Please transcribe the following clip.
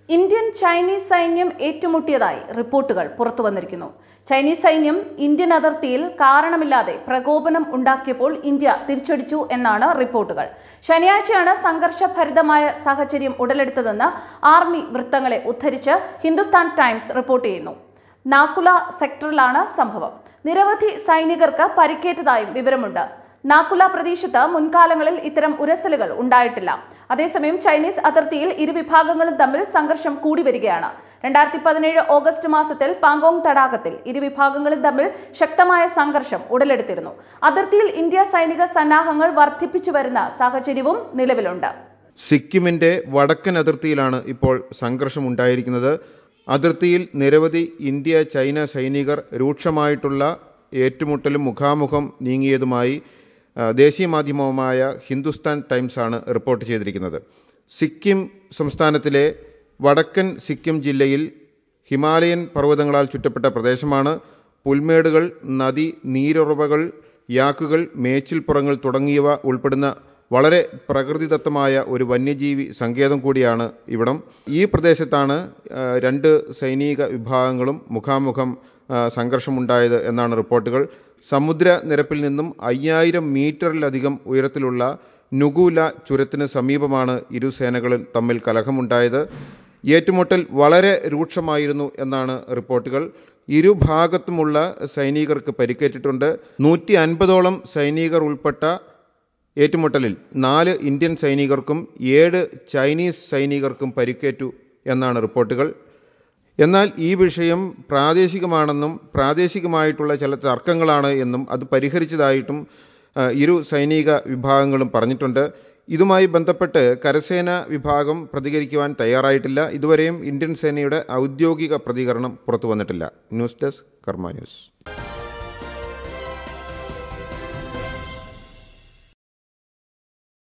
Indian Chinese സൈന്യം ഏറ്റുമുട്ടിയതായി റിപ്പോർട്ടുകൾ പുറത്തു വന്നിരിക്കുന്നു ചൈനീസ് സൈന്യം ഇന്ത്യൻ അതിർത്തിയിൽ കാരണമില്ലാതെ പ്രകോപനം ഉണ്ടാക്കിയപ്പോൾ ഇന്ത്യ തിരിച്ചടിച്ചു എന്നാണ് റിപ്പോർട്ടുകൾ ശനിയാഴ്ചയാണ് സംഘർഷഭരിതമായ സാഹചര്യം ഉടലെടുത്തതെന്ന് ആർമി വൃത്തങ്ങളെ ഉദ്ധരിച്ച് ഹിന്ദുസ്ഥാൻ ടൈംസ് റിപ്പോർട്ട് ചെയ്യുന്നു നാക്കുല സെക്ടറിലാണ് സംഭവം നിരവധി സൈനികർക്ക് പരിക്കേറ്റതായും വിവരമുണ്ട് നാക്കുല പ്രദേശത്ത് മുൻകാലങ്ങളിൽ ഇത്തരം ഉരസലുകൾ ഉണ്ടായിട്ടില്ല അതേസമയം ചൈനീസ് അതിർത്തിയിൽ ഇരുവിഭാഗങ്ങളും തമ്മിൽ സംഘർഷം കൂടി വരികയാണ് രണ്ടായിരത്തി പതിനേഴ് ഓഗസ്റ്റ് മാസത്തിൽ പാങ്കോങ് തടാകത്തിൽ ഇരുവിഭാഗങ്ങളും തമ്മിൽ ശക്തമായ സംഘർഷം ഉടലെടുത്തിരുന്നു അതിർത്തിയിൽ ഇന്ത്യ സൈനിക സന്നാഹങ്ങൾ വർദ്ധിപ്പിച്ചു വരുന്ന സാഹചര്യവും നിലവിലുണ്ട് സിക്കിമിന്റെ വടക്കൻ അതിർത്തിയിലാണ് ഇപ്പോൾ സംഘർഷം ഉണ്ടായിരിക്കുന്നത് അതിർത്തിയിൽ നിരവധി ഇന്ത്യ ചൈന സൈനികർ രൂക്ഷമായിട്ടുള്ള ഏറ്റുമുട്ടലും മുഖാമുഖം നീങ്ങിയതുമായി ആ, ദേശീയ മാധ്യമമായ ഹിന്ദുസ്ഥാൻ ടൈംസ് ആണ് റിപ്പോർട്ട് ചെയ്തിരിക്കുന്നത് സിക്കിം സംസ്ഥാനത്തിലെ വടക്കൻ സിക്കിം ജില്ലയിൽ ഹിമാലയൻ പർവ്വതങ്ങളാൽ ചുറ്റപ്പെട്ട പ്രദേശമാണ് പുൽമേടുകൾ നദി നീരുറവകൾ യാക്കുകൾ മേച്ചിൽപ്പുറങ്ങൾ തുടങ്ങിയവ ഉൾപ്പെടുന്ന വളരെ പ്രകൃതിദത്തമായ ഒരു വന്യജീവി സങ്കേതം കൂടിയാണ് ഇവിടം ഈ പ്രദേശത്താണ് ആ, രണ്ട് സൈനിക വിഭാഗങ്ങളും മുഖാമുഖം ആ, സംഘർഷമുണ്ടായത് എന്നാണ് റിപ്പോർട്ടുകൾ സമുദ്രനിരപ്പിൽ നിന്നും അയ്യായിരം മീറ്ററിലധികം ഉയരത്തിലുള്ള നുഗൂല ചുരത്തിന് സമീപമാണ് ഇരു സേനകളും തമ്മിൽ കലഹമുണ്ടായത് ഏറ്റുമുട്ടൽ വളരെ രൂക്ഷമായിരുന്നു എന്നാണ് റിപ്പോർട്ടുകൾ ഇരുഭാഗത്തുമുള്ള സൈനികർക്ക് പരിക്കേറ്റിട്ടുണ്ട് നൂറ്റി അൻപതോളം സൈനികർ ഉൾപ്പെട്ട ഏറ്റുമുട്ടലിൽ നാല് ഇന്ത്യൻ സൈനികർക്കും ഏഴ് ചൈനീസ് സൈനികർക്കും പരിക്കേറ്റു എന്നാണ് റിപ്പോർട്ടുകൾ എന്നാൽ ഈ വിഷയം പ്രാദേശികമാണെന്നും പ്രാദേശികമായിട്ടുള്ള ചില തർക്കങ്ങളാണ് എന്നും അത് പരിഹരിച്ചതായിട്ടും ആ, ഇരു സൈനിക വിഭാഗങ്ങളും പറഞ്ഞിട്ടുണ്ട് ഇതുമായി ബന്ധപ്പെട്ട് കരസേന വിഭാഗം പ്രതികരിക്കുവാൻ തയ്യാറായിട്ടില്ല ഇതുവരെയും ഇന്ത്യൻ സേനയുടെ ഔദ്യോഗിക പ്രതികരണം പുറത്തു വന്നിട്ടില്ല ന്യൂസ് ഡെസ്ക് കർമ്മ ന്യൂസ്